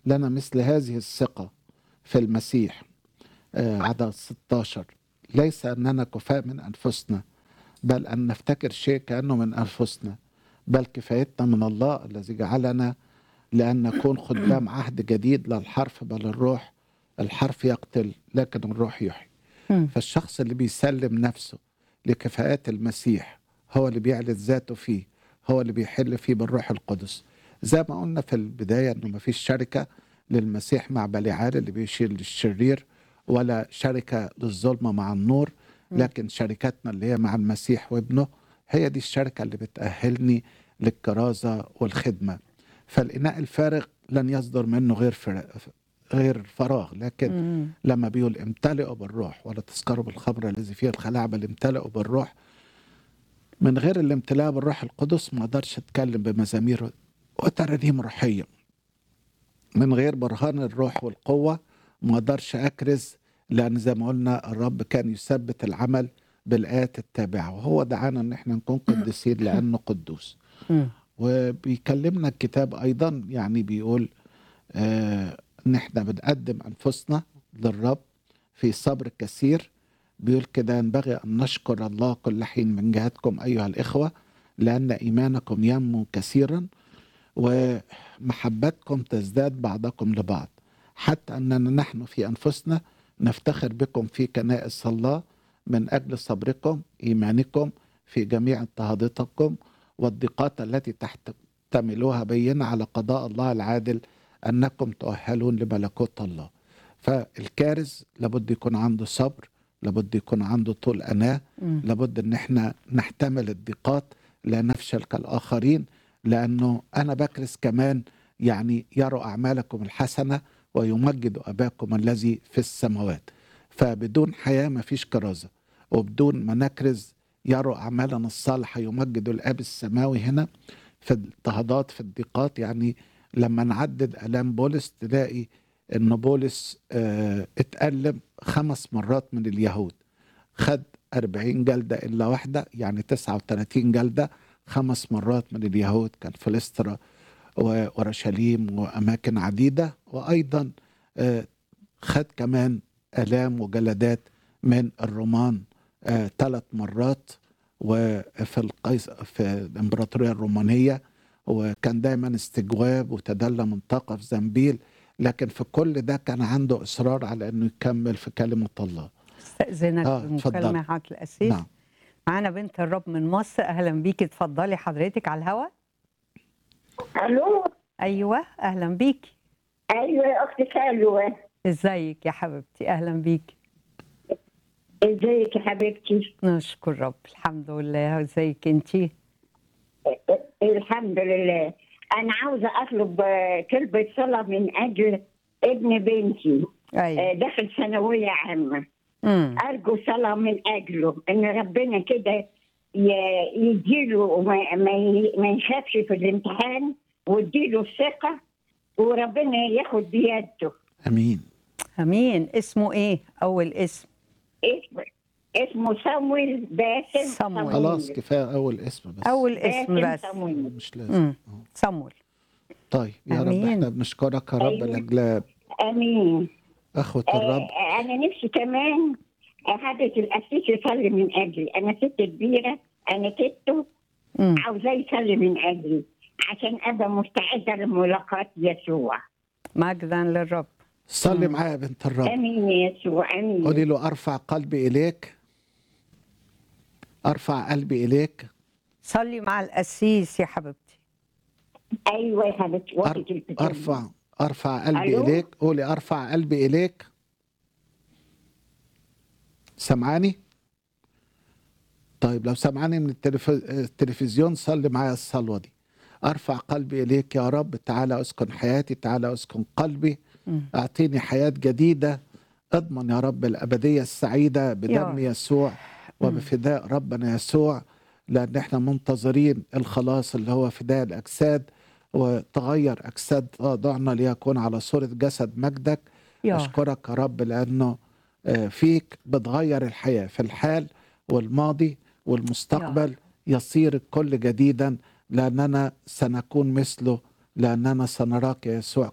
لنا مثل هذه الثقة في المسيح آه، عدد 16 ليس أننا كفاء من أنفسنا بل أن نفتكر شيء كأنه من أنفسنا بل كفايتنا من الله الذي جعلنا لأن نكون خدام عهد جديد لا الحرف بل الروح الحرف يقتل لكن الروح يحيي مم. فالشخص اللي بيسلم نفسه لكفاءات المسيح هو اللي بيعلن ذاته فيه هو اللي بيحل فيه بالروح القدس زي ما قلنا في البداية انه ما فيش شركة للمسيح مع بليعال اللي بيشير للشرير ولا شركة للظلمة مع النور لكن شركتنا اللي هي مع المسيح وابنه هي دي الشركة اللي بتأهلني للكرازة والخدمة فالإناء الفارغ لن يصدر منه غير فر... غير فراغ لكن مم. لما بيقول امتلئوا بالروح ولا تسكروا بالخمر الذي فيه الخلاعة بل امتلئوا بالروح من غير الامتلاء بالروح القدس ما اقدرش اتكلم بمزامير وترانيم روحيه من غير برهان الروح والقوه ما اقدرش اكرز لان زي ما قلنا الرب كان يثبت العمل بالايات التابعه وهو دعانا ان احنا نكون قديسين لانه قدوس مم. وبيكلمنا الكتاب ايضا يعني بيقول آه ان احنا بنقدم انفسنا للرب في صبر كثير بيقول كده ينبغي ان نشكر الله كل حين من جهتكم ايها الاخوه لان ايمانكم ينمو كثيرا ومحبتكم تزداد بعضكم لبعض حتى اننا نحن في انفسنا نفتخر بكم في كنائس الله من اجل صبركم ايمانكم في جميع اضطهاداتكم والضيقات التي تحتملوها بينة على قضاء الله العادل انكم تؤهلون لملكوت الله فالكارز لابد يكون عنده صبر لابد يكون عنده طول اناه مم. لابد ان احنا نحتمل الضيقات لا نفشل كالاخرين لانه انا بكرس كمان يعني يروا اعمالكم الحسنه ويمجد اباكم الذي في السماوات فبدون حياه ما فيش كرازه وبدون ما نكرز يروا اعمالنا الصالحه يمجد الاب السماوي هنا في الاضطهادات في الضيقات يعني لما نعدد الام بولس تلاقي ان بولس آه اتألم خمس مرات من اليهود خد 40 جلدة إلا واحدة يعني 39 جلدة خمس مرات من اليهود كان في لسترا وأورشليم وأماكن عديدة وأيضا آه خد كمان آلام وجلدات من الرومان آه ثلاث مرات وفي القيس في الإمبراطورية الرومانية وكان دايما استجواب وتدلى منطقة في زنبيل لكن في كل ده كان عنده إصرار على أنه يكمل في كلمة الله استأذنك آه، بمكالمة اتفضل. حضرة الأسيس نعم معانا بنت الرب من مصر أهلا بيكي اتفضلي حضرتك على الهوا الو أيوة أهلا بيكي ايوه يا اختي سلوى ازيك يا حبيبتي أهلا بيكي ازيك يا حبيبتي نشكر رب الحمد لله ازيك انتي الحمد لله انا عاوزه اطلب آه، كلمه صلاه من اجل ابن بنتي أيوة آه، داخل ثانويه عامه مم. ارجو صلاه من اجله ان ربنا كده ي- يديله وما ما ي- ما يخافش في الامتحان ويديله الثقه وربنا ياخد بيده أمين أمين اسمه إيه أول اسم اسمه اسمه صامويل باسم صامويل. خلاص كفاية أول اسم بس أول اسم باسم بس صامويل مش لازم مم. آه. صمول طيب يا رب أمين. احنا بنشكرك يا رب أيوة. لاجل امين اخوة آه، الرب انا نفسي كمان حضرة القسيس يصلي من اجلي انا ست كبيره انا كتو مم. عاوزاه يصلي من اجلي عشان ابقى مستعده لملاقاه يسوع مجدا للرب صلي مم. معايا يا بنت الرب امين يا يسوع امين قولي له ارفع قلبي اليك ارفع قلبي اليك صلي مع القسيس يا حبيبتي ايوه يا حبيبتي وقت أر- الكتاب. ارفع ارفع قلبي ألو؟ اليك قولي ارفع قلبي اليك سمعاني طيب لو سمعاني من التلف... التلفزيون صلي معايا الصلوه دي ارفع قلبي اليك يا رب تعالى اسكن حياتي تعالى اسكن قلبي مم. اعطيني حياه جديده اضمن يا رب الابديه السعيده بدم رب. يسوع وبفداء ربنا يسوع لان احنا منتظرين الخلاص اللي هو فداء الاجساد وتغير اجساد ضعنا ليكون على صوره جسد مجدك يا اشكرك يا رب لانه آه، فيك بتغير الحياه في الحال والماضي والمستقبل يصير الكل جديدا لاننا سنكون مثله لاننا سنراك يا يسوع